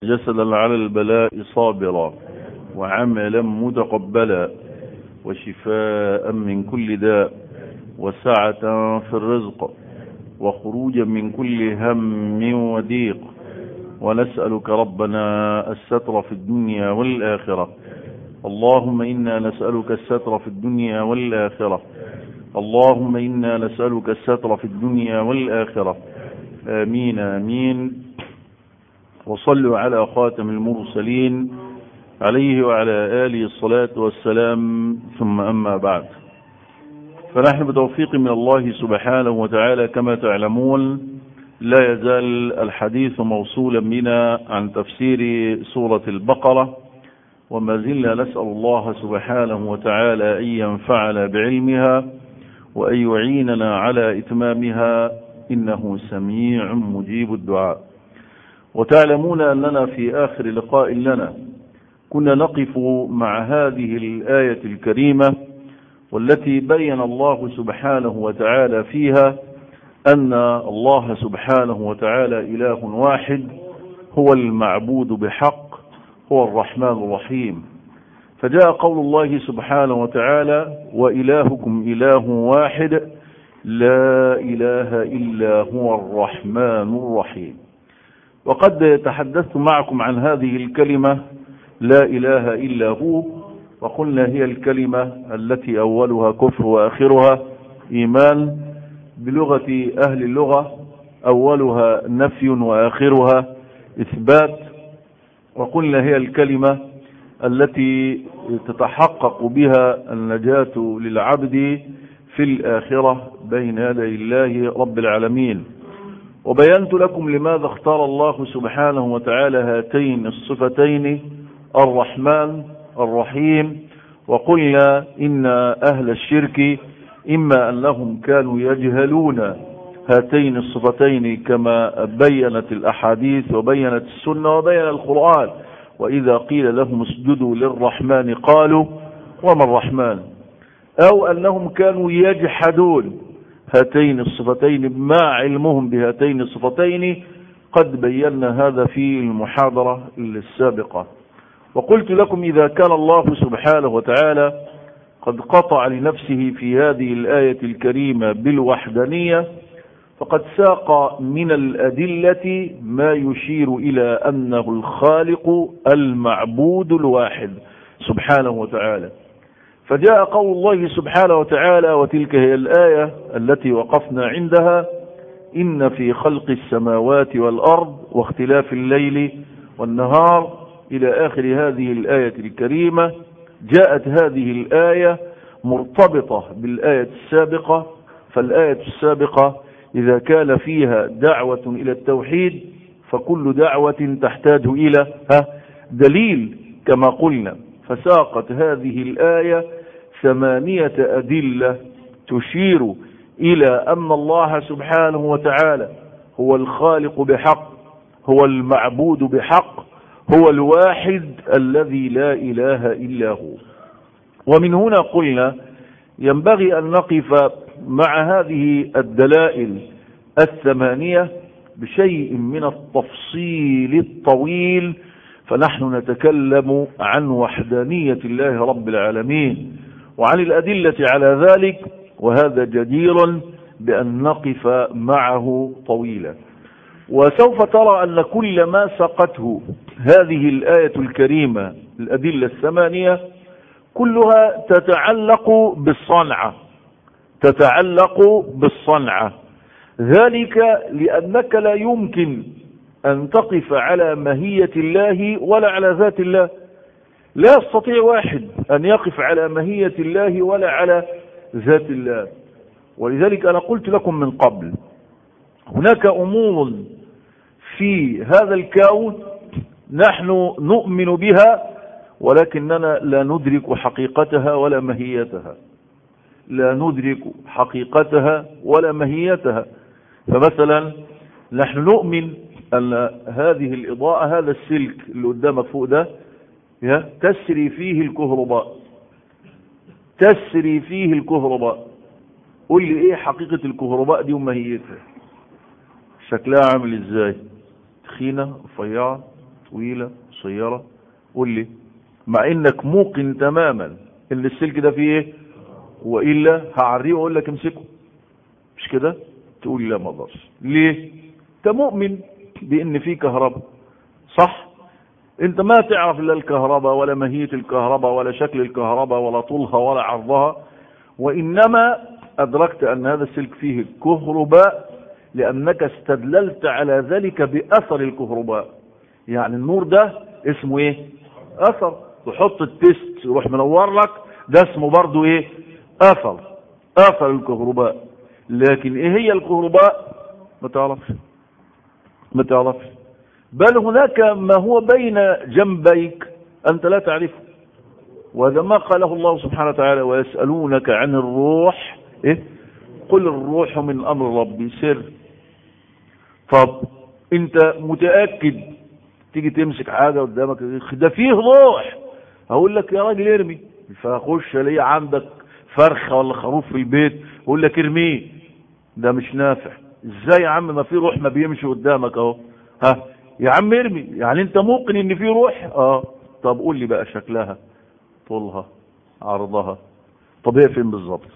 جسدا على البلاء صابرا وعملا متقبلا وشفاء من كل داء وسعة في الرزق وخروجا من كل هم وضيق ونسألك ربنا الستر في الدنيا والآخرة اللهم إنا نسألك الستر في الدنيا والآخرة اللهم إنا نسألك الستر في الدنيا والآخرة آمين آمين وصلوا على خاتم المرسلين عليه وعلى آله الصلاة والسلام ثم أما بعد فنحن بتوفيق من الله سبحانه وتعالى كما تعلمون لا يزال الحديث موصولا بنا عن تفسير سورة البقرة وما زلنا نسأل الله سبحانه وتعالى أن ينفعنا بعلمها وأن يعيننا على إتمامها إنه سميع مجيب الدعاء وتعلمون أننا في آخر لقاء لنا كنا نقف مع هذه الآية الكريمة والتي بين الله سبحانه وتعالى فيها أن الله سبحانه وتعالى إله واحد هو المعبود بحق هو الرحمن الرحيم فجاء قول الله سبحانه وتعالى وإلهكم إله واحد لا إله إلا هو الرحمن الرحيم وقد تحدثت معكم عن هذه الكلمة لا إله إلا هو وقلنا هي الكلمة التي أولها كفر وآخرها إيمان بلغة أهل اللغة أولها نفي وآخرها إثبات وقلنا هي الكلمة التي تتحقق بها النجاة للعبد في الآخرة بين يدي الله رب العالمين وبينت لكم لماذا اختار الله سبحانه وتعالى هاتين الصفتين الرحمن الرحيم وقلنا إن أهل الشرك إما أنهم كانوا يجهلون هاتين الصفتين كما بينت الأحاديث وبينت السنة وبين القرآن وإذا قيل لهم اسجدوا للرحمن قالوا وما الرحمن أو أنهم كانوا يجحدون هاتين الصفتين مع علمهم بهاتين الصفتين قد بينا هذا في المحاضرة السابقة وقلت لكم إذا كان الله سبحانه وتعالى قد قطع لنفسه في هذه الآية الكريمة بالوحدانية فقد ساق من الأدلة ما يشير إلى أنه الخالق المعبود الواحد سبحانه وتعالى فجاء قول الله سبحانه وتعالى وتلك هي الآية التي وقفنا عندها إن في خلق السماوات والأرض واختلاف الليل والنهار إلى آخر هذه الآية الكريمة جاءت هذه الآية مرتبطة بالآية السابقة فالآية السابقة إذا كان فيها دعوة إلى التوحيد فكل دعوة تحتاج إلى دليل كما قلنا فساقت هذه الآية ثمانية أدلة تشير إلى أن الله سبحانه وتعالى هو الخالق بحق هو المعبود بحق هو الواحد الذي لا إله إلا هو ومن هنا قلنا ينبغي أن نقف مع هذه الدلائل الثمانية بشيء من التفصيل الطويل فنحن نتكلم عن وحدانية الله رب العالمين وعن الأدلة على ذلك وهذا جدير بأن نقف معه طويلا وسوف ترى أن كل ما سقته هذه الآية الكريمة الأدلة الثمانية كلها تتعلق بالصنعة تتعلق بالصنعة ذلك لأنك لا يمكن أن تقف على ماهية الله ولا على ذات الله لا يستطيع واحد أن يقف على ماهية الله ولا على ذات الله ولذلك أنا قلت لكم من قبل هناك أمور في هذا الكون نحن نؤمن بها ولكننا لا ندرك حقيقتها ولا ماهيتها لا ندرك حقيقتها ولا ماهيتها فمثلا نحن نؤمن أن هذه الإضاءة هذا السلك اللي قدامك فوق ده تسري فيه الكهرباء تسري فيه الكهرباء قول لي ايه حقيقة الكهرباء دي وماهيتها شكلها عامل ازاي تخينة رفيعة طويلة قصيرة قول لي مع انك موقن تماما ان السلك ده فيه ايه والا هعريه واقول لك امسكه مش كده تقول لي لا ما اقدرش ليه انت مؤمن بان في كهرباء صح انت ما تعرف لا الكهرباء ولا ماهيه الكهرباء ولا شكل الكهرباء ولا طولها ولا عرضها وانما ادركت ان هذا السلك فيه كهرباء لانك استدللت على ذلك باثر الكهرباء يعني النور ده اسمه ايه اثر تحط التست يروح منور لك ده اسمه برضو ايه اثر اثر الكهرباء لكن ايه هي الكهرباء ما تعرفش ما تعرفش بل هناك ما هو بين جنبيك انت لا تعرفه وهذا ما قاله الله سبحانه وتعالى ويسألونك عن الروح إيه؟ قل الروح من أمر ربي سر طب انت متأكد تيجي تمسك حاجة قدامك ده فيه روح هقول لك يا راجل ارمي فاخش الاقي عندك فرخة ولا خروف في البيت اقول لك ارميه ده مش نافع ازاي يا عم ما في روح ما بيمشي قدامك اهو ها يا عم ارمي يعني انت موقن ان في روح اه طب قول لي بقى شكلها طولها عرضها طب هي فين بالظبط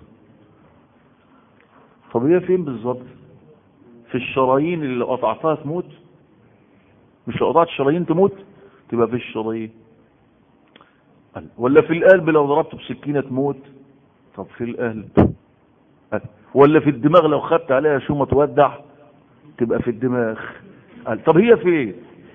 طب هي فين بالظبط في الشرايين اللي قطعتها تموت مش لو قطعت الشرايين تموت تبقى في الشرايين ولا في القلب لو ضربته بسكينة تموت طب في القلب ولا في الدماغ لو خدت عليها شومة تودع تبقى في الدماغ طب هي فين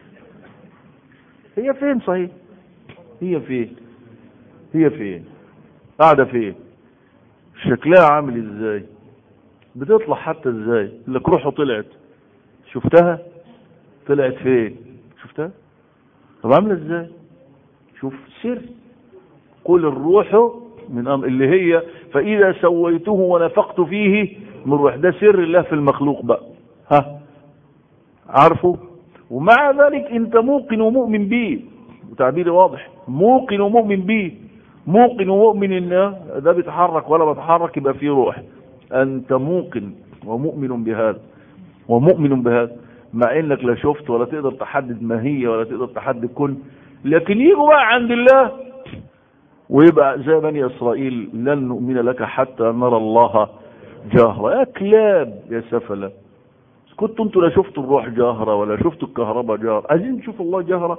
هي فين صحيح هي فين هي فين قاعدة فين شكلها عامل ازاي بتطلع حتى ازاي لك روحه طلعت شفتها طلعت فين شفتها طب عامله ازاي شوف سر قل الروح من أمر اللي هي فإذا سويته ونفقت فيه من روح ده سر الله في المخلوق بقى ها عارفه ومع ذلك انت موقن ومؤمن به وتعبيري واضح موقن ومؤمن به موقن ومؤمن ان ده بيتحرك ولا بيتحرك يبقى فيه روح انت موقن ومؤمن بهذا ومؤمن بهذا مع انك لا شفت ولا تقدر تحدد ما هي ولا تقدر تحدد كن لكن يجوا بقى عند الله ويبقى زي بني اسرائيل لن نؤمن لك حتى نرى الله جهرة يا كلاب يا سفلة كنتوا انتوا لا شفتوا الروح جهرة ولا شفتوا الكهرباء جهرة عايزين تشوفوا الله جهرة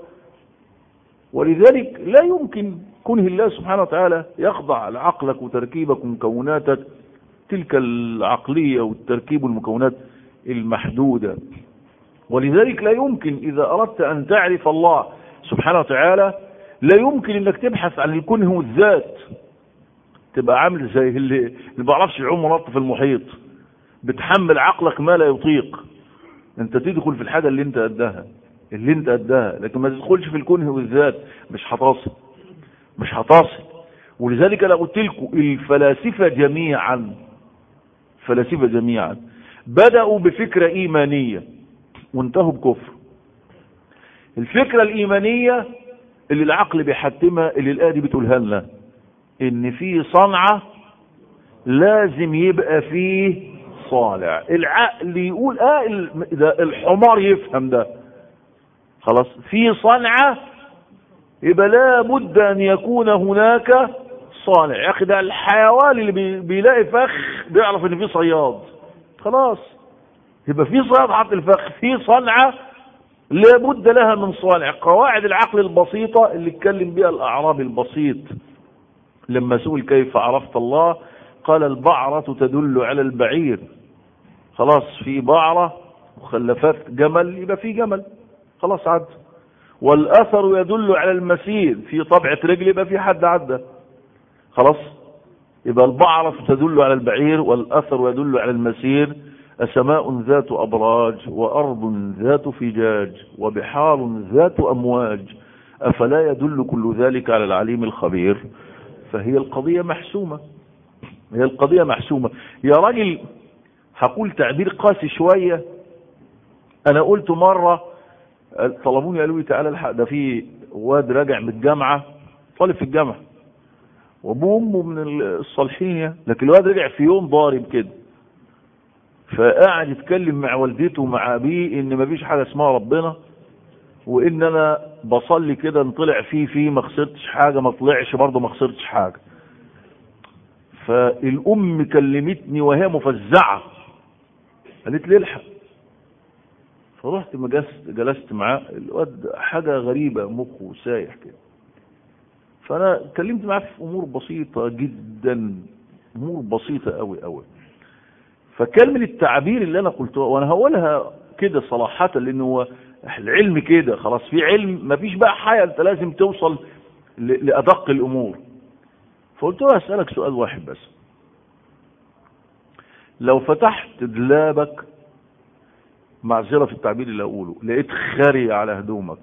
ولذلك لا يمكن كونه الله سبحانه وتعالى يخضع لعقلك وتركيبك ومكوناتك تلك العقلية والتركيب والمكونات المحدودة ولذلك لا يمكن إذا أردت أن تعرف الله سبحانه وتعالى لا يمكن انك تبحث عن الكونه والذات تبقى عامل زي اللي اللي ما بيعرفش يعوم ونط في المحيط بتحمل عقلك ما لا يطيق انت تدخل في الحاجه اللي انت قدها اللي انت قدها لكن ما تدخلش في الكونه والذات مش هتصل مش هتصل ولذلك انا قلت لكم الفلاسفه جميعا فلاسفه جميعا بداوا بفكره ايمانيه وانتهوا بكفر الفكره الايمانيه اللي العقل بيحتمها اللي الآية دي بتقولها لنا ان في صنعة لازم يبقى فيه صانع العقل يقول اه ده الحمار يفهم ده خلاص في صنعة يبقى لابد ان يكون هناك صانع يا اخي ده الحيوان اللي بي بيلاقي فخ بيعرف ان في صياد خلاص يبقى في صياد حط الفخ في صنعه لابد لها من صانع قواعد العقل البسيطة اللي اتكلم بها الأعرابي البسيط لما سئل كيف عرفت الله قال البعرة تدل على البعير خلاص في بعرة مخلفات جمل يبقى في جمل خلاص عد والأثر يدل على المسير في طبعة رجل يبقى في حد عدى خلاص يبقى البعرة تدل على البعير والأثر يدل على المسير أسماء ذات أبراج وأرض ذات فجاج وبحار ذات أمواج أفلا يدل كل ذلك على العليم الخبير فهي القضية محسومة هي القضية محسومة يا راجل هقول تعبير قاسي شوية أنا قلت مرة طلبوني قالوا لي تعالى الحق ده في واد راجع من الجامعة طالب في الجامعة وابوه وامه من الصالحين لكن الواد رجع في يوم ضارب كده فقعد يتكلم مع والدته ومع ابيه ان مفيش حاجه اسمها ربنا وان انا بصلي كده ان طلع فيه فيه ما خسرتش حاجه ما طلعش برضه ما خسرتش حاجه فالام كلمتني وهي مفزعه قالت لي الحق فرحت مجلست جلست معاه الواد حاجه غريبه مخه سايح كده فانا اتكلمت معاه في امور بسيطه جدا امور بسيطه قوي قوي فكان من التعابير اللي انا قلتها وانا هقولها كده صراحه لان هو العلم كده خلاص في علم مفيش بقى حاجه انت لازم توصل ل- لادق الامور فقلت له اسالك سؤال واحد بس لو فتحت دولابك معذره في التعبير اللي اقوله لقيت خري على هدومك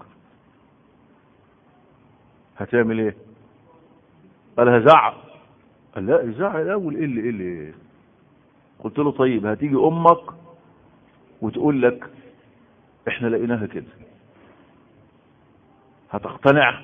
هتعمل ايه قال هزعق قال لا ازعق الاول ايه اللي ايه اللي قلت له طيب هتيجي امك وتقول لك احنا لقيناها كده هتقتنع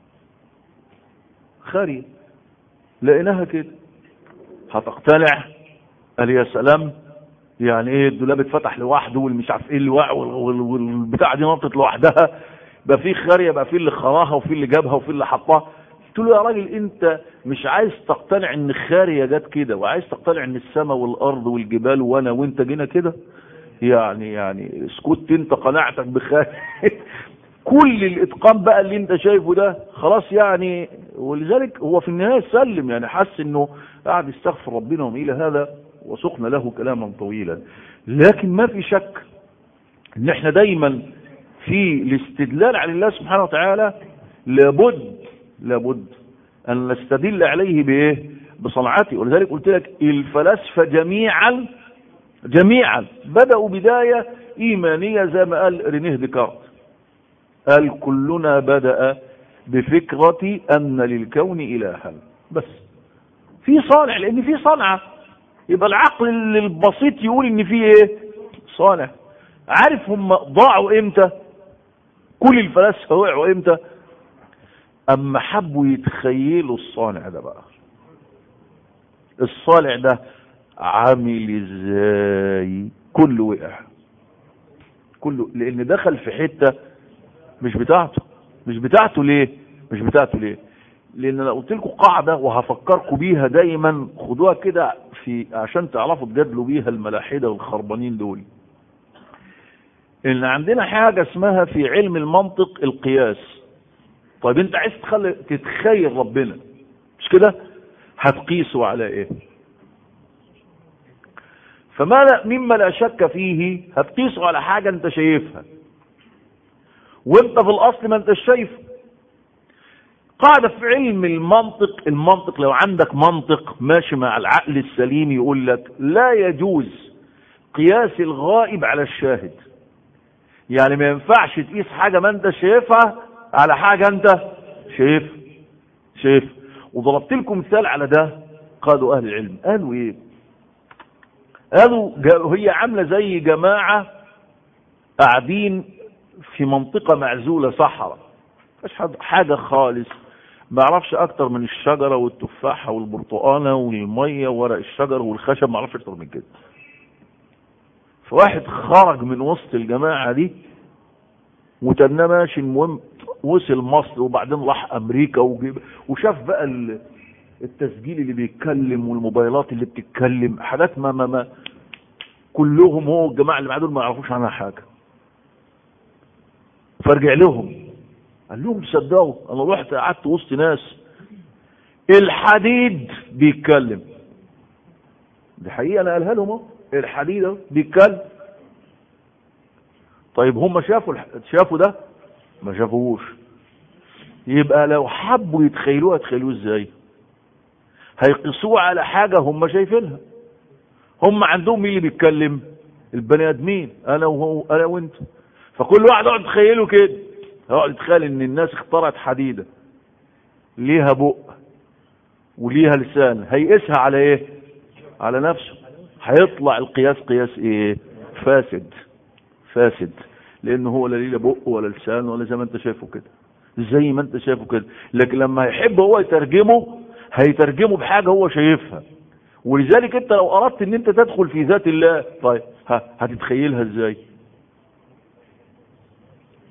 خاري لقيناها كده هتقتنع قال يا سلام يعني ايه الدولاب اتفتح لوحده والمش عارف ايه اللي وقع وال- وال- والبتاعه دي نطت لوحدها يبقى في خاريه يبقى في اللي خراها وفي اللي جابها وفي اللي حطها قلت له يا راجل انت مش عايز تقتنع ان الخاريه جت كده وعايز تقتنع ان السماء والارض والجبال وانا وانت جينا كده يعني يعني اسكت انت قناعتك بخاري كل الاتقان بقى اللي انت شايفه ده خلاص يعني ولذلك هو في النهايه سلم يعني حس انه قاعد يستغفر ربنا وما الى هذا وسقنا له كلاما طويلا لكن ما في شك ان احنا دايما في الاستدلال على الله سبحانه وتعالى لابد لابد ان نستدل عليه بايه بصنعته ولذلك قلت لك الفلاسفه جميعا جميعا بداوا بدايه ايمانيه زي ما قال رينيه ديكارت قال كلنا بدأ بفكرة أن للكون إلها بس في صانع لأن في صنعة يبقى العقل البسيط يقول إن في إيه صانع عارف هم ضاعوا إمتى كل الفلاسفة وقعوا إمتى أما حبوا يتخيلوا الصانع ده بقى الصانع ده عامل ازاي كله وقع كله لان دخل في حته مش بتاعته مش بتاعته ليه مش بتاعته ليه لان انا قلت لكم قاعده وهفكركم بيها دايما خدوها كده في عشان تعرفوا تجادلوا بيها الملاحده والخربانين دول ان عندنا حاجه اسمها في علم المنطق القياس طيب انت عايز تخلي تتخيل ربنا مش كده هتقيسه على ايه فما لا مما لا شك فيه هتقيسه على حاجه انت شايفها وانت في الاصل ما انت شايفه قاعدة في علم المنطق المنطق لو عندك منطق ماشي مع العقل السليم يقول لك لا يجوز قياس الغائب على الشاهد يعني ما ينفعش تقيس حاجة ما انت شايفها على حاجة انت شايف شايف وضربت لكم مثال على ده قالوا اهل العلم قالوا ايه قالوا جا- هي عاملة زي جماعة قاعدين في منطقة معزولة صحراء مش حاجة خالص ما اعرفش اكتر من الشجرة والتفاحة والبرتقانة والمية وورق الشجر والخشب ما اعرفش اكتر من كده فواحد خرج من وسط الجماعة دي وتنى ماشي المهم وصل مصر وبعدين راح امريكا وجيب وشاف بقى ال- التسجيل اللي بيتكلم والموبايلات اللي بتتكلم حاجات ما ما ما كلهم هو الجماعة اللي معاه دول ما يعرفوش عنها حاجة فرجع لهم قال لهم صدقوا انا رحت قعدت وسط ناس الحديد بيتكلم دي حقيقه انا قالها لهم اهو الحديد اهو بيتكلم طيب هم شافوا الح- شافوا ده ما شافوهوش يبقى لو حبوا يتخيلوها يتخيلوه ازاي هيقيسوه على حاجه هم شايفينها هم عندهم مين اللي بيتكلم البني ادمين انا وهو انا وانت فكل واحد يقعد يتخيله كده يقعد يتخيل ان الناس اخترعت حديده ليها بق وليها لسان هيقيسها على ايه على نفسه هيطلع القياس قياس ايه فاسد فاسد لان هو لا ليه بق ولا لسان ولا زي ما انت شايفه كده زي ما انت شايفه كده لكن لما هيحب هو يترجمه هيترجمه بحاجه هو شايفها ولذلك انت لو اردت ان انت تدخل في ذات الله طيب ها هتتخيلها ازاي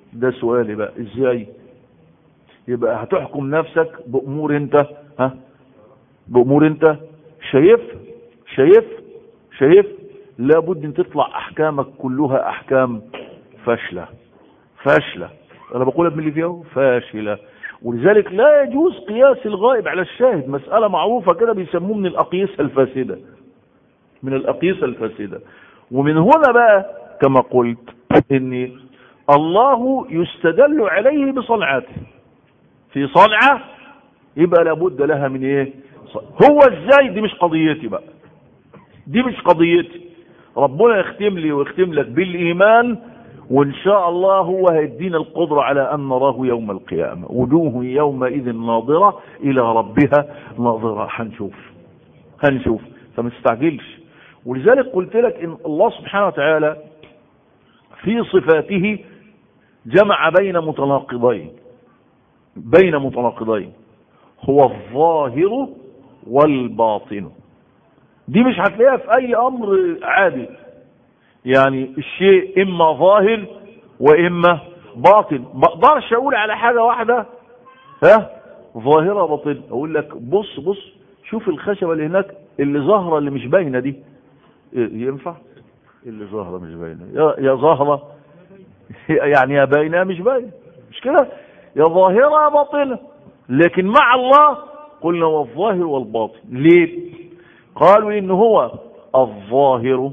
ده سؤالي بقى ازاي يبقى هتحكم نفسك بأمور انت ها بأمور انت شايف شايف شايف لابد ان تطلع احكامك كلها احكام فاشلة فاشلة انا بقولها من اللي فيها فاشلة ولذلك لا يجوز قياس الغائب على الشاهد مسألة معروفة كده بيسموه من الأقيسة الفاسدة من الأقيسة الفاسدة ومن هنا بقى كما قلت ان الله يستدل عليه بصنعته في صنعة يبقى لابد لها من ايه هو ازاي دي مش قضيتي بقى دي مش قضيتي ربنا يختم لي ويختم لك بالايمان وان شاء الله هو هيدينا القدرة على ان نراه يوم القيامة وجوه يومئذ ناظرة الى ربها ناظرة هنشوف هنشوف فما تستعجلش ولذلك قلت لك ان الله سبحانه وتعالى في صفاته جمع بين متناقضين بين متناقضين هو الظاهر والباطن دي مش هتلاقيها في اي امر عادي يعني الشيء اما ظاهر واما باطن ما اقدرش اقول على حاجه واحده ها ظاهره باطن اقول لك بص بص شوف الخشبه اللي هناك اللي ظاهره اللي مش باينه دي ينفع اللي ظاهره مش باينه يا يا ظاهره يعني يا باينه مش باينه مش كده يا ظاهره يا باطنه لكن مع الله قلنا والظاهر والباطن ليه قالوا ان هو الظاهر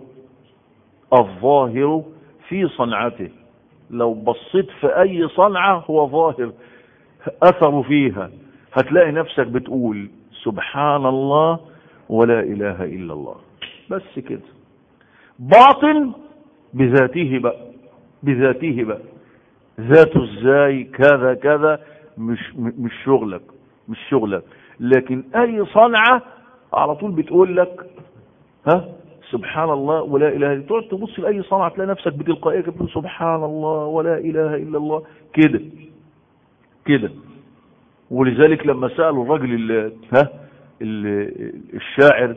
الظاهر في صنعته لو بصيت في اي صنعة هو ظاهر اثر فيها هتلاقي نفسك بتقول سبحان الله ولا اله الا الله بس كده باطن بذاته بقى بذاته بقى ذاته ازاي كذا كذا مش مش شغلك مش شغلك لكن اي صنعة على طول بتقول لك ها سبحان الله ولا اله الا تقعد تبص لاي صنعة تلاقي نفسك بتلقائيه بتقول سبحان الله ولا اله الا الله كده كده ولذلك لما سالوا الرجل اللي ها اللي الشاعر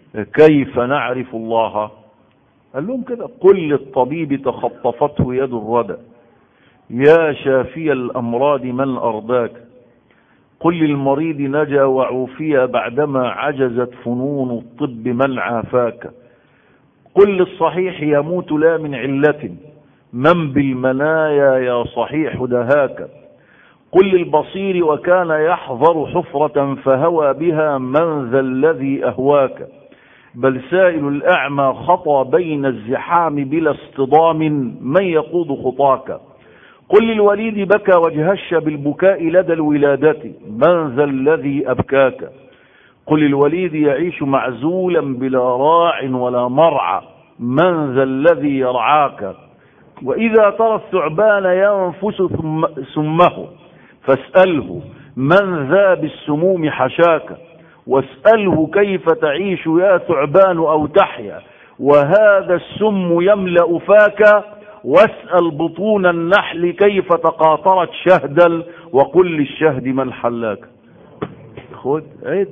كيف نعرف الله قال لهم كده قل للطبيب تخطفته يد الردى يا شافي الامراض من ارضاك قل للمريض نجا وعوفي بعدما عجزت فنون الطب من عافاك قل للصحيح يموت لا من علة من بالمنايا يا صحيح دهاك قل للبصير وكان يحضر حفرة فهوى بها من ذا الذي أهواك بل سائل الأعمى خطى بين الزحام بلا اصطدام من يقود خطاك قل للوليد بكى وجهش بالبكاء لدى الولادة من ذا الذي أبكاك قل للوليد يعيش معزولا بلا راع ولا مرعى من ذا الذي يرعاك وإذا ترى الثعبان ينفس سمه فاسأله من ذا بالسموم حشاك واسأله كيف تعيش يا ثعبان أو تحيا وهذا السم يملأ فاك واسأل بطون النحل كيف تقاطرت شهدا وقل للشهد من حلاك خد عد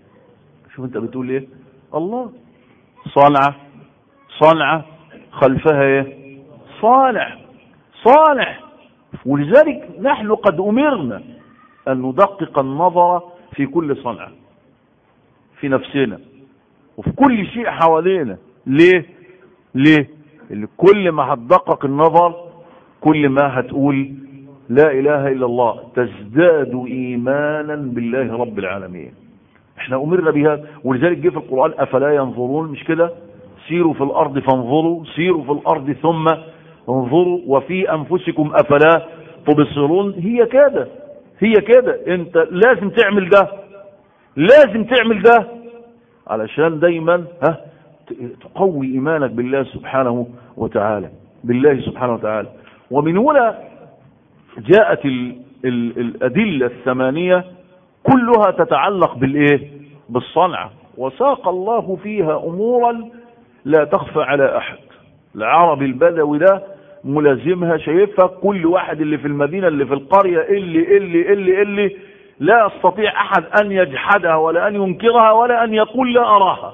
شوف انت بتقول ايه الله صانعة صانعة خلفها ايه صانع صانع ولذلك نحن قد امرنا ان ندقق النظر في كل صنعة في نفسنا وفي كل شيء حوالينا ليه ليه اللي كل ما هتدقق النظر كل ما هتقول لا اله الا الله تزداد ايمانا بالله رب العالمين احنا امرنا بها ولذلك جه في القرآن افلا ينظرون مش كده سيروا في الارض فانظروا سيروا في الارض ثم انظروا وفي انفسكم افلا تبصرون هي كده هي كده انت لازم تعمل ده لازم تعمل ده علشان دايما ها تقوي ايمانك بالله سبحانه وتعالى بالله سبحانه وتعالى ومن هنا جاءت ال ال الادله الثمانيه كلها تتعلق بالايه بالصنعه وساق الله فيها امورا لا تخفى على احد العربي البدوي ده ملازمها شايفها كل واحد اللي في المدينه اللي في القريه اللي اللي اللي اللي لا يستطيع احد ان يجحدها ولا ان ينكرها ولا ان يقول لا اراها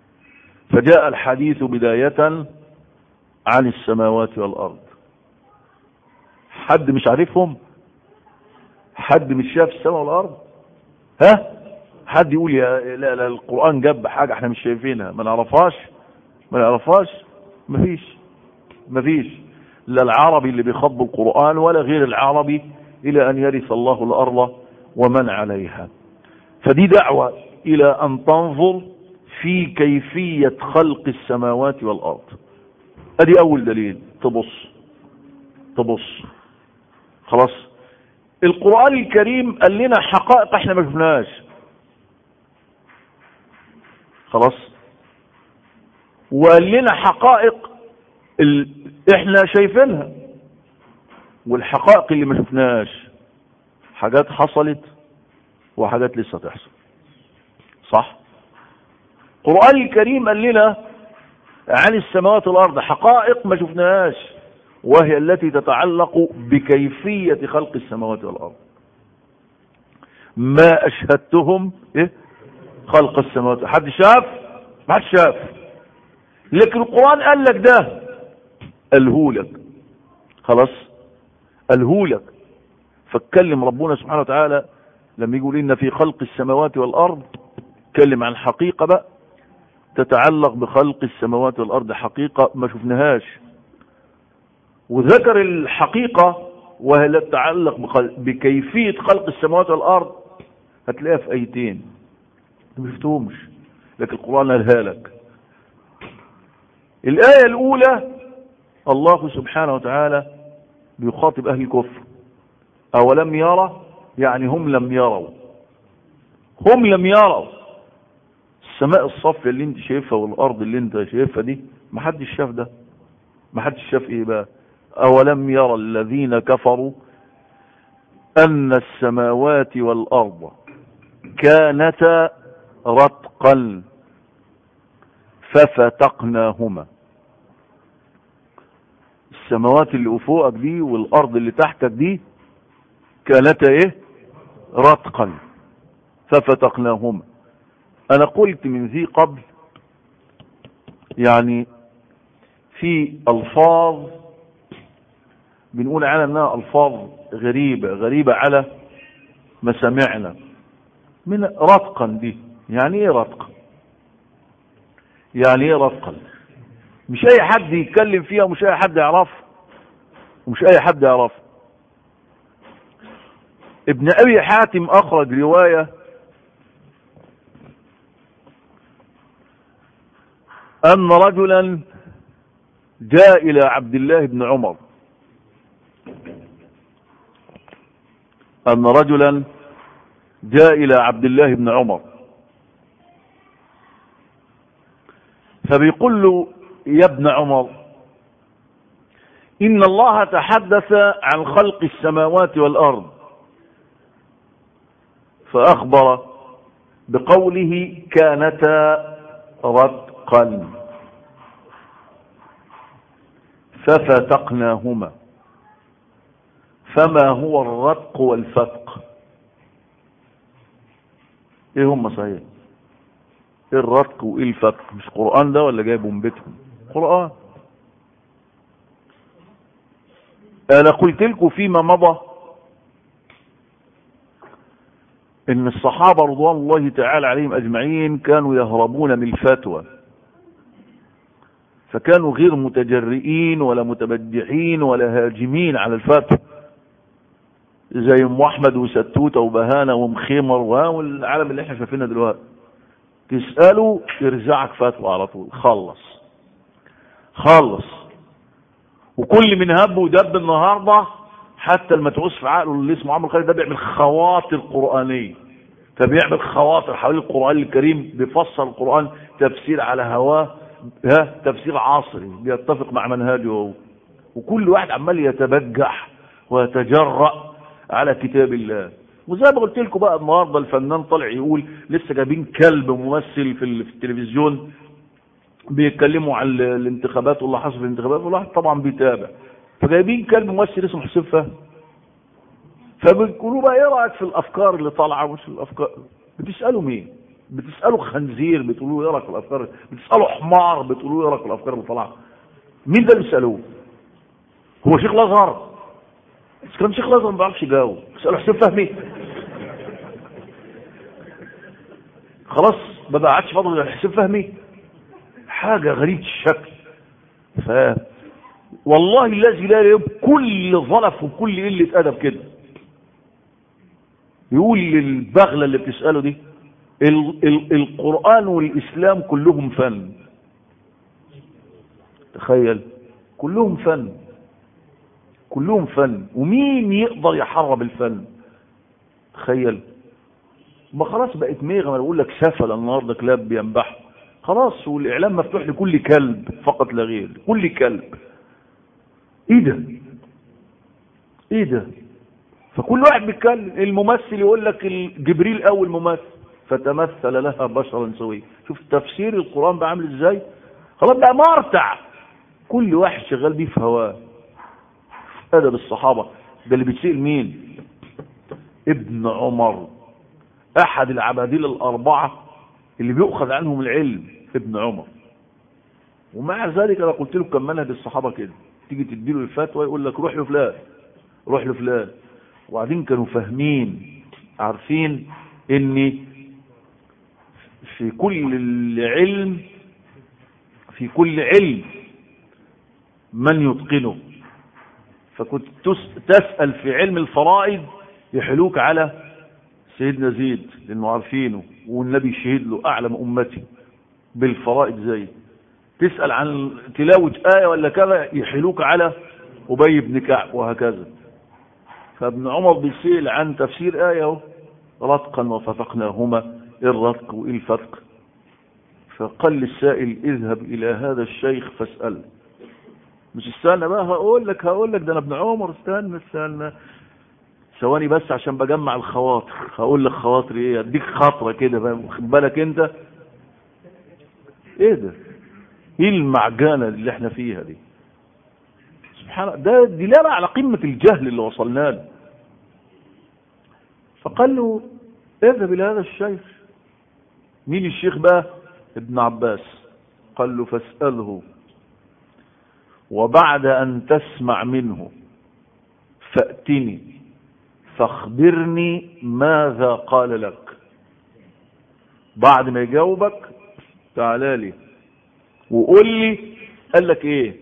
فجاء الحديث بداية عن السماوات والأرض حد مش عارفهم حد مش شاف السماء والارض ها حد يقول يا لا لا القران جاب حاجه احنا مش شايفينها ما نعرفهاش ما نعرفهاش مفيش مفيش لا العربي اللي بيخاطب القران ولا غير العربي الى ان يرث الله الارض ومن عليها فدي دعوه الى ان تنظر في كيفيه خلق السماوات والارض ادي اول دليل تبص تبص خلاص القرآن الكريم قال لنا حقائق احنا ما شفناهاش خلاص وقال لنا حقائق ال... احنا شايفينها والحقائق اللي ما شفناهاش حاجات حصلت وحاجات لسه تحصل صح القرآن الكريم قال لنا عن السماوات والارض حقائق ما شفناهاش وهي التي تتعلق بكيفية خلق السماوات والأرض ما أشهدتهم إيه؟ خلق السماوات حد شاف ما حد شاف لكن القرآن قال لك ده الهولك خلاص الهولك فاتكلم ربنا سبحانه وتعالى لما يقول إن في خلق السماوات والأرض اتكلم عن حقيقة بقى تتعلق بخلق السماوات والأرض حقيقة ما شفناهاش وذكر الحقيقة وهي لا تتعلق بكيفية خلق السماوات والأرض هتلاقيها في آيتين ما شفتهمش لكن القرآن قالها لك الآية الأولى الله سبحانه وتعالى بيخاطب أهل الكفر أولم يرى يعني هم لم يروا هم لم يروا السماء الصافية اللي انت شايفها والأرض اللي انت شايفها دي ما حدش شاف ده ما حدش شاف ايه بقى أولم يرى الذين كفروا أن السماوات والأرض كانتا رتقا ففتقناهما السماوات اللي فوقك دي والأرض اللي تحتك دي كانتا ايه رتقا ففتقناهما أنا قلت من ذي قبل يعني في ألفاظ بنقول على انها الفاظ غريبة غريبة على مسامعنا من رتقا دي يعني ايه رتقا يعني ايه رتقا مش اي حد يتكلم فيها ومش اي حد يعرف ومش اي حد يعرف ابن ابي حاتم اخرج رواية ان رجلا جاء الى عبد الله بن عمر أن رجلا جاء إلى عبد الله بن عمر فبيقول له يا ابن عمر إن الله تحدث عن خلق السماوات والأرض فأخبر بقوله كانتا رتقا ففتقناهما فما هو الرتق والفتق ايه هم صحيح ايه الرتق وايه الفتق مش قرآن ده ولا جايبه من بيتهم قرآن انا قلت لكم فيما مضى ان الصحابة رضوان الله تعالى عليهم اجمعين كانوا يهربون من الفتوى فكانوا غير متجرئين ولا متبجحين ولا هاجمين على الفتوى زي ام احمد وستوته وبهانه ومخيمر والعالم اللي احنا شايفينها دلوقتي تساله يرزعك فتوى على طول خلص خلص وكل من هب ودب النهارده حتى المتعوس في عقله اللي اسمه عمرو خالد ده بيعمل خواطر قرانيه فبيعمل خواطر حوالين القران الكريم بيفسر القران تفسير على هواه ها تفسير عصري بيتفق مع منهجه هو وكل واحد عمال يتبجح ويتجرأ على كتاب الله وزي ما قلت لكم بقى النهارده الفنان طالع يقول لسه جايبين كلب ممثل في, ال- في التلفزيون بيتكلموا عن ال- الانتخابات واللي حصل في الانتخابات والواحد طبعا بيتابع فجايبين كلب ممثل اسمه حسين فهمي فبيقولوا بقى ايه رايك في الافكار اللي طالعه مش الافكار بتسالوا مين بتسالوا خنزير بتقولوا ايه رايك في الافكار بتسالوا حمار بتقولوا ايه رايك في الافكار اللي طالعه مين ده اللي بيسالوه هو شيخ الازهر بس كان شيخ الازهر ما بيعرفش يجاوب اساله حسين فهمي خلاص ما بقعدش فاضل غير حسين فهمي حاجه غريبه الشكل ف والله الذي لا يب كل ظلف وكل قله ادب كده يقول للبغله اللي بتساله دي ال ال القران والاسلام كلهم فن تخيل كلهم فن كلهم فن ومين يقدر يحرب الفن تخيل ما خلاص بقت ميغه ما بقول لك سفل النهارده كلاب بينبحوا خلاص والاعلام مفتوح لكل كلب فقط لا غير كل كلب ايه ده ايه ده فكل واحد بيتكلم الممثل يقول لك جبريل اول ممثل فتمثل لها بشرا سويا شوف تفسير القران بقى عامل ازاي خلاص بقى مرتع كل واحد شغال بيه في هواه ادب الصحابه ده اللي بيتسال مين ابن عمر احد العبادله الاربعه اللي بيؤخذ عنهم العلم ابن عمر ومع ذلك انا قلت له كان منهج الصحابه كده تيجي تديله الفتوى يقول لك روح لفلان روح لفلان وبعدين كانوا فاهمين عارفين ان في كل علم في كل علم من يتقنه فكنت تسأل في علم الفرائض يحلوك على سيدنا زيد لانه عارفينه والنبي شهد له اعلم امتي بالفرائض زي تسأل عن تلاوة آية ولا كذا يحلوك على أبي بن كعب وهكذا فابن عمر بيسأل عن تفسير آية رتقا وفتقناهما الرتق وإيه الفتق فقال للسائل اذهب إلى هذا الشيخ فاسأله مش استنى بقى هقول لك هقول لك ده انا ابن عمر استنى استنى ثواني بس عشان بجمع الخواطر هقول لك خواطري ايه اديك خاطره كده فاهم واخد بالك انت ايه ده ايه المعجنه اللي احنا فيها دي سبحان الله ده دلاله على قمه الجهل اللي وصلنا له فقال له اذهب الى هذا الشيخ مين الشيخ بقى ابن عباس قال له فاساله وبعد أن تسمع منه فأتني فاخبرني ماذا قال لك بعد ما يجاوبك تعالى لي وقول لي قال لك ايه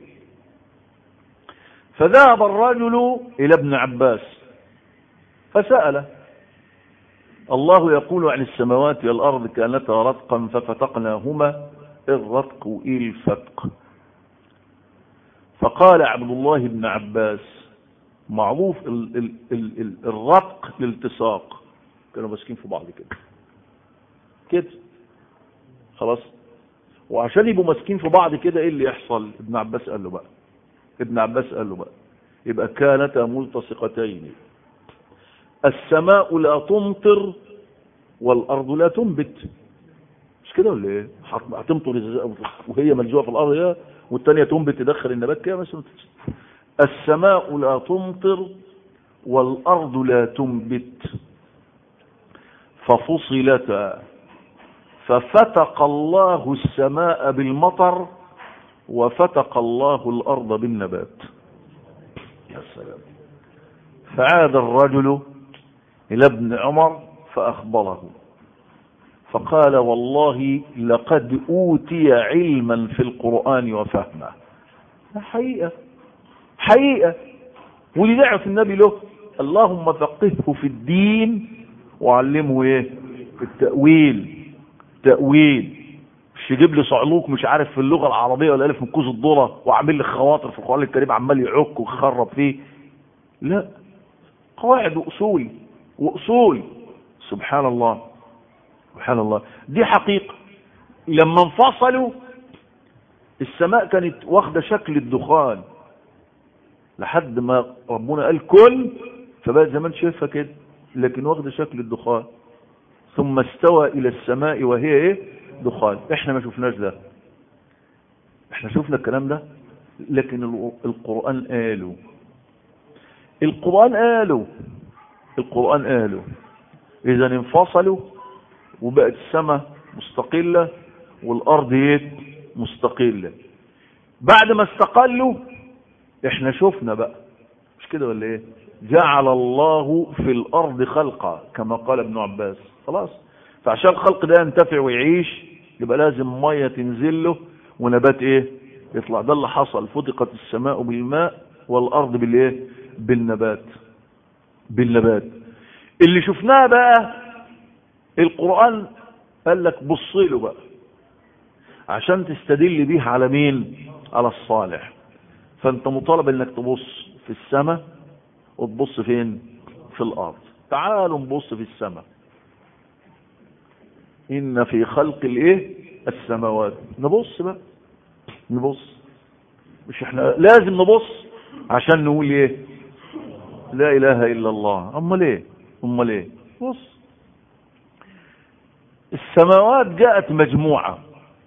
فذهب الرجل الى ابن عباس فسأله الله يقول عن السماوات والأرض كانتا رتقا ففتقناهما الرتق إيه الفتق فقال عبد الله بن عباس معروف ال ال ال ال الرتق الالتصاق كانوا ماسكين في بعض كده كده خلاص وعشان يبقوا ماسكين في بعض كده ايه اللي يحصل ابن عباس قال له بقى ابن عباس قال له بقى يبقى كانتا ملتصقتين السماء لا تمطر والارض لا تنبت مش كده ولا ايه هتمطر وهي ملزوقه في الارض ايه والثانيه تنبت تدخل النبات كده مثلا السماء لا تمطر والارض لا تنبت ففصلتا ففتق الله السماء بالمطر وفتق الله الارض بالنبات يا سلام فعاد الرجل الى ابن عمر فاخبره فقال والله لقد اوتي علما في القران وفهمه حقيقه حقيقه ولي دعوه النبي له اللهم فقهه في الدين وعلمه ايه في التاويل تاويل مش يجيب لي صعلوك مش عارف في اللغه العربيه ولا الف من كوز الذره وعامل لي خواطر في القران الكريم عمال يعك ويخرب فيه لا قواعد واصول واصول سبحان الله سبحان الله دي حقيقه لما انفصلوا السماء كانت واخده شكل الدخان لحد ما ربنا قال كن فبقى زمان شايفها كده لكن واخده شكل الدخان ثم استوى الى السماء وهي ايه دخان احنا ما شفناش ده احنا شفنا الكلام ده لكن القرآن قالوا القرآن قالوا القرآن قالوا اذا انفصلوا وبقت السماء مستقلة والارض ايه مستقلة بعد ما استقلوا احنا شفنا بقى مش كده ولا ايه جعل الله في الأرض خلقا كما قال ابن عباس خلاص فعشان الخلق ده ينتفع ويعيش يبقى لازم مية تنزل له ونبات ايه يطلع ده اللي حصل فتقت السماء بالماء والأرض بالايه بالنبات بالنبات اللي شفناه بقى القرآن قال لك بص له بقى عشان تستدل بيه على مين على الصالح فانت مطالب انك تبص في السماء وتبص فين في الارض تعالوا نبص في السماء ان في خلق الايه السماوات نبص بقى نبص مش احنا لازم نبص عشان نقول ايه لا اله الا الله امال ايه امال ايه بص السماوات جاءت مجموعه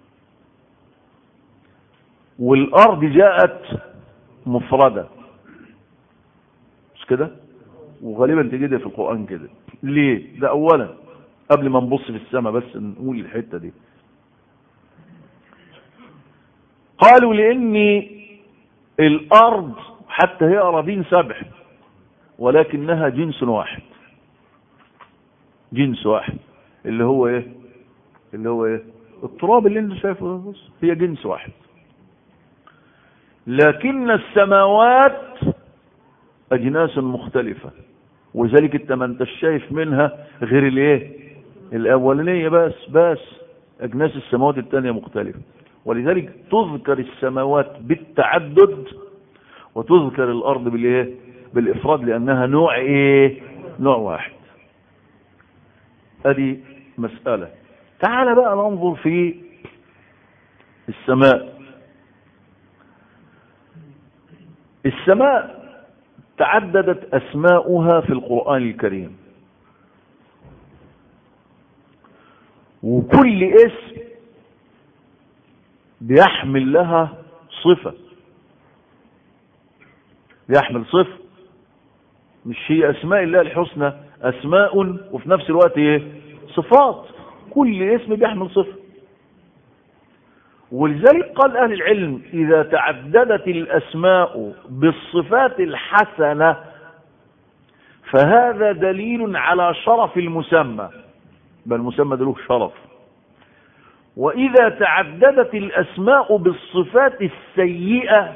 والارض جاءت مفردة مش كده وغالبا تجدها في القرآن كده ليه ده اولا قبل ما نبص في السماء بس نقول الحتة دي قالوا لان الارض حتى هي اراضين سبع ولكنها جنس واحد جنس واحد اللي هو ايه اللي هو ايه التراب اللي انت شايفه ده بص هي جنس واحد لكن السماوات أجناس مختلفة وذلك انت ما انت شايف منها غير الايه الاولانيه بس بس اجناس السماوات الثانيه مختلفه ولذلك تذكر السماوات بالتعدد وتذكر الارض بالايه بالافراد لانها نوع ايه نوع واحد ادي مساله تعال بقى ننظر في السماء السماء تعددت أسماؤها في القرآن الكريم وكل اسم بيحمل لها صفة بيحمل صفة مش هي أسماء الله الحسنى أسماء وفي نفس الوقت إيه صفات كل اسم بيحمل صفة ولذلك قال أهل العلم إذا تعددت الأسماء بالصفات الحسنة فهذا دليل على شرف المسمى بل المسمى ده له شرف وإذا تعددت الأسماء بالصفات السيئة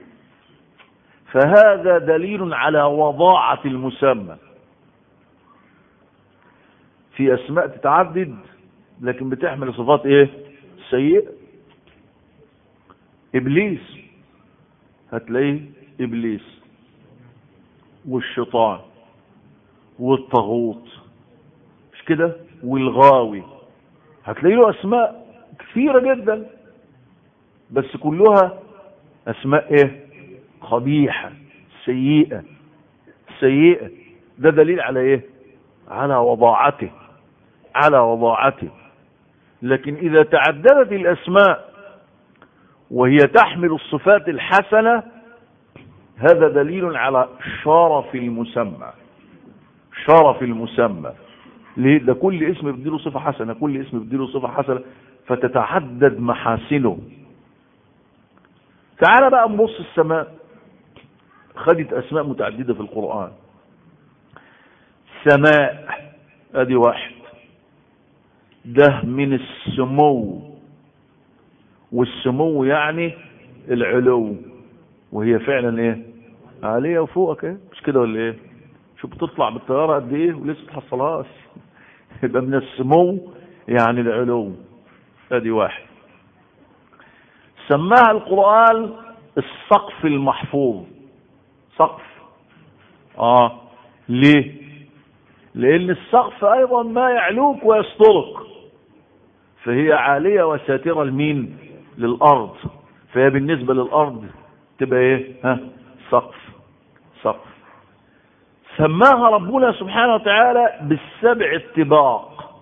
فهذا دليل على وضاعة المسمى في أسماء تتعدد لكن بتحمل صفات إيه سيئة ابليس هتلاقيه ابليس والشيطان والطاغوت مش كده والغاوي هتلاقي له اسماء كثيرة جدا بس كلها اسماء ايه قبيحة سيئة سيئة ده دليل على ايه على وضاعته على وضاعته لكن اذا تعددت الاسماء وهي تحمل الصفات الحسنة هذا دليل على شرف المسمى شرف المسمى ليه ده كل اسم بديله صفة حسنة كل اسم بديله صفة حسنة فتتعدد محاسنه تعال بقى نبص السماء خدت اسماء متعددة في القرآن سماء ادي واحد ده من السمو والسمو يعني العلو وهي فعلا ايه عالية وفوقك ايه مش كده ولا ايه شوف بتطلع بالطيارة قد ايه ولسه تحصلهاش يبقى من السمو يعني العلو ادي واحد سماها القرآن السقف المحفوظ سقف اه ليه لان السقف ايضا ما يعلوك ويسترك فهي عالية وساترة لمين للارض فهي بالنسبة للارض تبقى ايه ها سقف سقف سماها ربنا سبحانه وتعالى بالسبع الطباق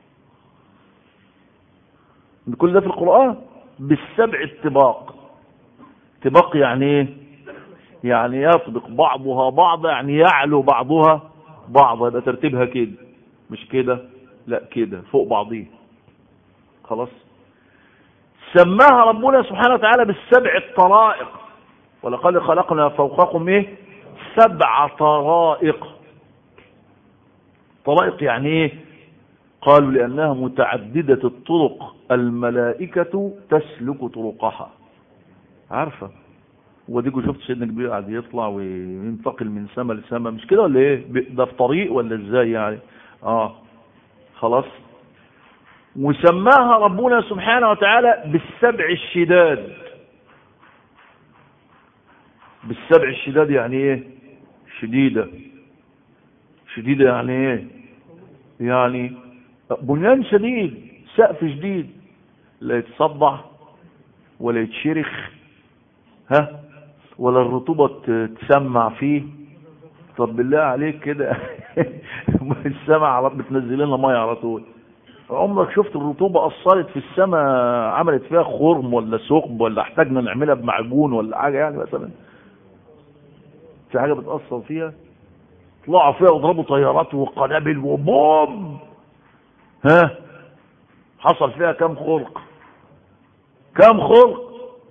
كل ده في القرآن بالسبع الطباق طباق يعني ايه يعني يطبق بعضها بعضا يعني يعلو بعضها بعضا يبقى ترتيبها كده مش كده لا كده فوق بعضيه خلاص سماها ربنا سبحانه وتعالى بالسبع الطرائق ولقد خلقنا فوقكم ايه سبع طرائق طرائق يعني ايه قالوا لأنها متعددة الطرق الملائكة تسلك طرقها عارفة وديكوا شفت سيدنا كبير قاعد يطلع وينتقل من سما لسما مش كده ولا ايه ده في طريق ولا ازاي يعني اه خلاص وسماها ربنا سبحانه وتعالى بالسبع الشداد بالسبع الشداد يعني ايه شديدة شديدة يعني ايه يعني بنيان شديد سقف شديد لا يتصدع ولا يتشرخ ها ولا الرطوبة تسمع فيه طب بالله عليك كده السماء بتنزل لنا ميه على طول عمرك شفت الرطوبة أثرت في السماء عملت فيها خرم ولا ثقب ولا احتاجنا نعملها بمعجون ولا حاجة يعني مثلا في حاجة بتأثر فيها طلعوا فيها وضربوا طيارات وقنابل وبوم ها حصل فيها كم خرق كم خرق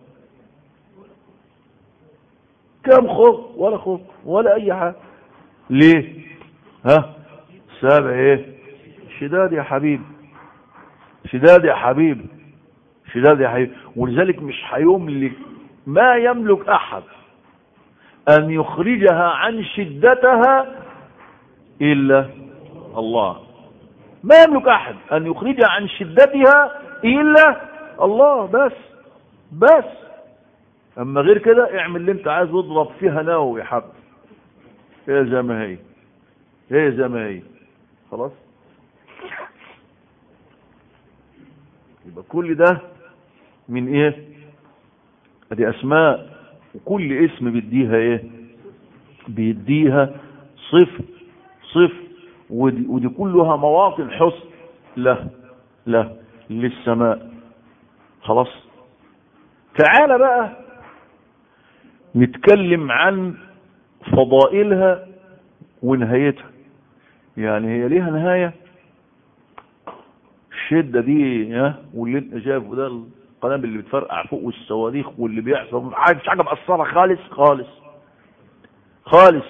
كم خرق ولا خرق ولا اي حاجه ليه ها سابع ايه شداد يا حبيبي شداد يا حبيبي شداد يا حبيبي ولذلك مش هيملك ما يملك احد ان يخرجها عن شدتها الا الله ما يملك احد ان يخرجها عن شدتها الا الله بس بس اما غير كده اعمل اللي انت عايز واضرب فيها نووي يا حب هي زي ما هي هي زي ما هي خلاص يبقى كل ده من ايه ادي اسماء وكل اسم بيديها ايه بيديها صفر صفر ودي, ودي كلها مواطن حسن له له للسماء خلاص تعال بقى نتكلم عن فضائلها ونهايتها يعني هي ليها نهاية الشدة دي ها واللي انت شايفه ده القنابل اللي بتفرقع فوق والصواريخ واللي بيحصل مش حاجة مقصرة خالص خالص خالص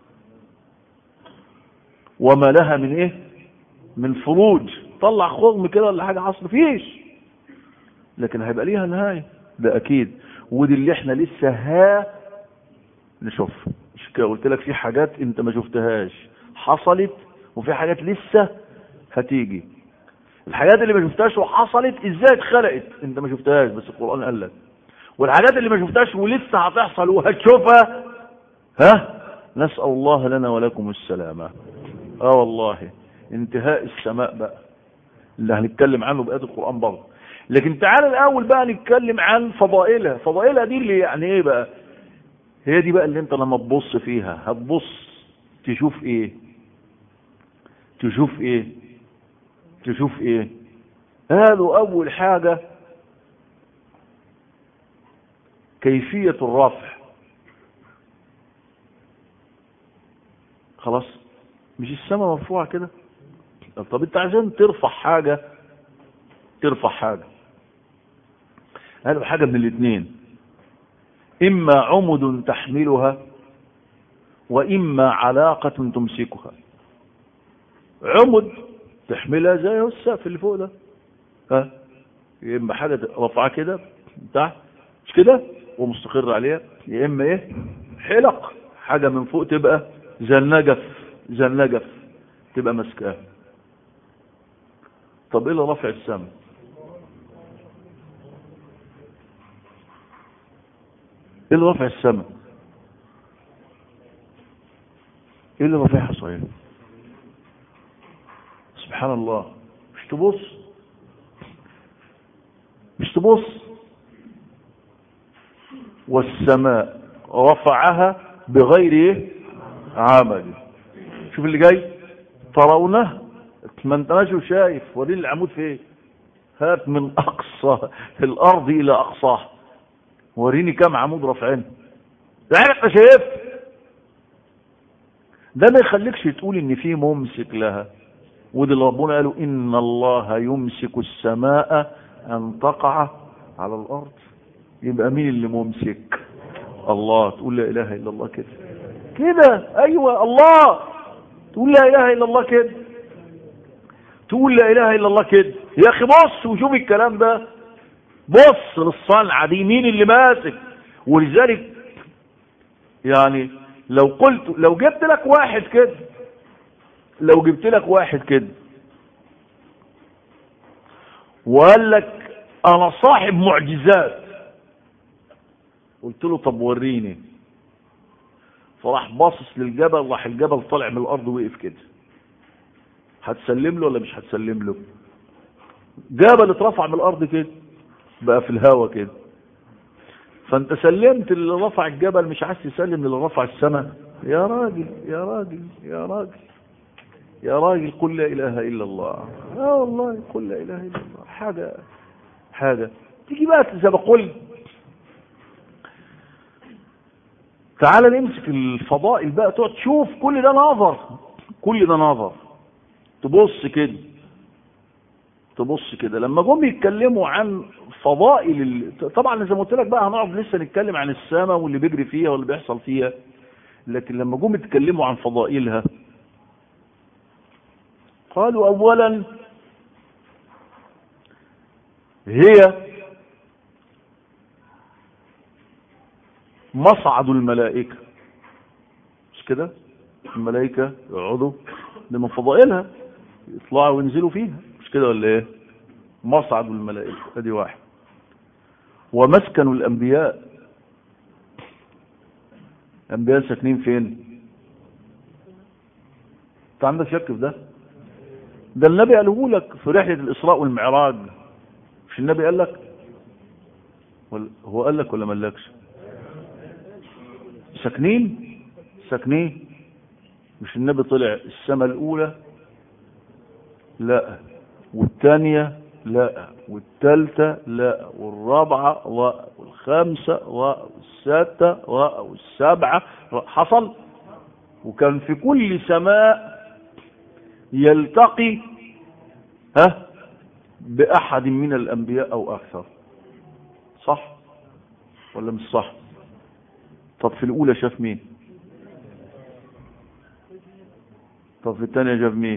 وما لها من ايه من فروج طلع خرم كده ولا حاجة حصل فيش لكن هيبقى ليها نهاية ده اكيد ودي اللي احنا لسه ها نشوف مش كده قلت لك في حاجات انت ما شفتهاش حصلت وفي حاجات لسه هتيجي الحاجات اللي ما شفتهاش وحصلت ازاي اتخلقت انت ما شفتهاش بس القرآن قال لك والحاجات اللي ما شفتهاش ولسه هتحصل وهتشوفها ها نسأل الله لنا ولكم السلامة اه والله انتهاء السماء بقى اللي هنتكلم عنه بآيات القرآن برضه لكن تعال الاول بقى نتكلم عن فضائلها فضائلها دي اللي يعني ايه بقى هي دي بقى اللي انت لما تبص فيها هتبص تشوف ايه تشوف ايه تشوف ايه قالوا اول حاجة كيفية الرفع خلاص مش السماء مرفوعة كده طب انت عشان ترفع حاجة ترفع حاجة قالوا حاجة من الاثنين اما عمد تحملها واما علاقة تمسكها عمد تحملها زي السقف اللي فوق ده ها يا اما حاجة رفعها كده تحت مش كده ومستقر عليها يا اما ايه حلق حاجة من فوق تبقى زي النجف زي النجف تبقى ماسكاها طب ايه اللي رفع السماء ايه اللي رفع السماء ايه اللي رفعها صحيح سبحان الله مش تبص مش تبص والسماء رفعها بغير ايه عمل شوف اللي جاي ترونه ما انت ماشي وشايف وريني العمود فين هات من اقصى الارض الى اقصاها وريني كم عمود رافعين ده انت شايف ده ما يخليكش تقول ان في ممسك لها ودي اللي ربنا قالوا ان الله يمسك السماء ان تقع على الارض يبقى مين اللي ممسك الله تقول لا اله الا الله كده كده ايوه الله تقول لا اله الا الله كده تقول لا اله الا الله كده يا اخي بص وشوف الكلام ده بص للصنعة دي مين اللي ماسك ولذلك يعني لو قلت لو جبت لك واحد كده لو جبت لك واحد كده وقال لك انا صاحب معجزات قلت له طب وريني فراح باصص للجبل راح الجبل طالع من الارض وقف كده هتسلم له ولا مش هتسلم له جبل اترفع من الارض كده بقى في الهوا كده فانت سلمت اللي رفع الجبل مش عايز تسلم اللي رفع السماء يا راجل يا راجل يا راجل يا راجل قل لا اله الا الله اه والله قل لا اله الا الله حاجه حاجه تيجي بقى زي ما قلت تعال نمسك الفضائل بقى تقعد تشوف كل ده نظر كل ده نظر تبص كده تبص كده لما جم يتكلموا عن فضائل ال... طبعا زي ما قلت لك بقى هنقعد لسه نتكلم عن السماء واللي بيجري فيها واللي بيحصل فيها لكن لما جم يتكلموا عن فضائلها قالوا اولا هي مصعد الملائكة مش كده الملائكة يقعدوا ده من فضائلها يطلعوا وينزلوا فيها مش كده ولا ايه مصعد الملائكة ادي واحد ومسكن الانبياء الانبياء ساكنين فين انت عندك شك في ده ده النبي قاله لك في رحلة الاسراء والمعراج مش النبي قال لك ولا هو قال لك ولا ما قالكش ساكنين ساكنين مش النبي طلع السماء الاولى لا والثانية لا والثالثة لا والرابعة لا والخامسة لا والسادسة لا والسابعة حصل وكان في كل سماء يلتقي ها بأحد من الأنبياء أو أكثر صح ولا مش صح طب في الأولى شاف مين طب في الثانية شاف مين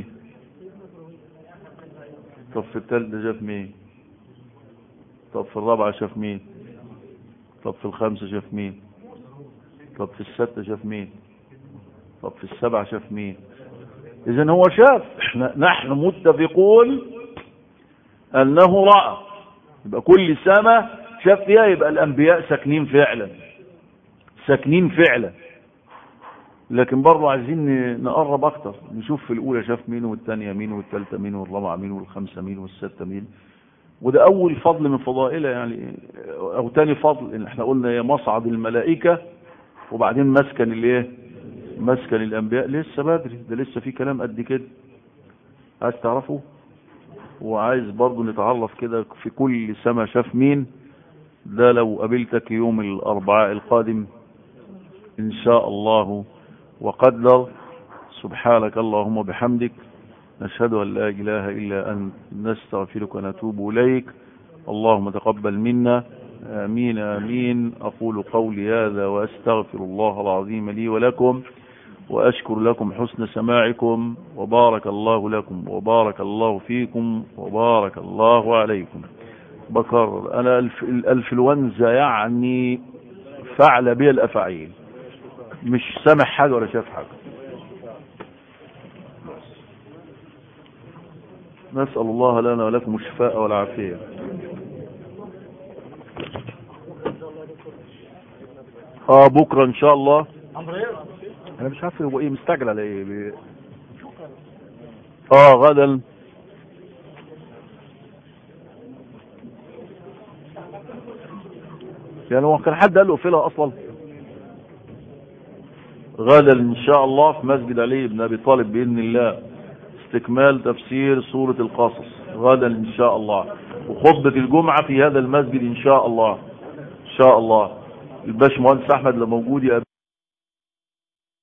طب في الثالثة شاف مين طب في الرابعة شاف مين طب في الخامسة شاف مين طب في الستة شاف مين طب في السبعة شاف مين إذا هو شاف احنا نحن متفقون أنه رأى يبقى كل سماء شاف فيها يبقى الأنبياء ساكنين فعلا ساكنين فعلا لكن برضه عايزين نقرب اكتر نشوف في الاولى شاف مين والثانيه مين والثالثه مين والرابعه مين والخامسه مين والسته مين وده اول فضل من فضائله يعني او ثاني فضل ان احنا قلنا هي مصعد الملائكه وبعدين مسكن الايه مسكن الانبياء لسه بدري ده لسه في كلام قد كده عايز تعرفه وعايز برضه نتعرف كده في كل سما شاف مين ده لو قابلتك يوم الاربعاء القادم ان شاء الله وقدر سبحانك اللهم بحمدك نشهد أن لا إله إلا أن نستغفرك ونتوب إليك اللهم تقبل منا آمين آمين أقول قولي هذا وأستغفر الله العظيم لي ولكم وأشكر لكم حسن سماعكم وبارك الله لكم وبارك الله فيكم وبارك الله عليكم بكرر أنا الف الألفلونزا يعني فعل بي الأفعيل مش سامع حاجة ولا شاف حاجة نسأل الله لنا ولكم الشفاء والعافية اه بكرة ان شاء الله انا مش عارف هو ايه مستعجل على ايه بي... اه غدا يعني هو كان حد قال له اقفلها اصلا غدا ان شاء الله في مسجد علي بن ابي طالب باذن الله استكمال تفسير سورة القصص غدا ان شاء الله وخطبة الجمعة في هذا المسجد ان شاء الله ان شاء الله الباشمهندس احمد لو موجود يقابل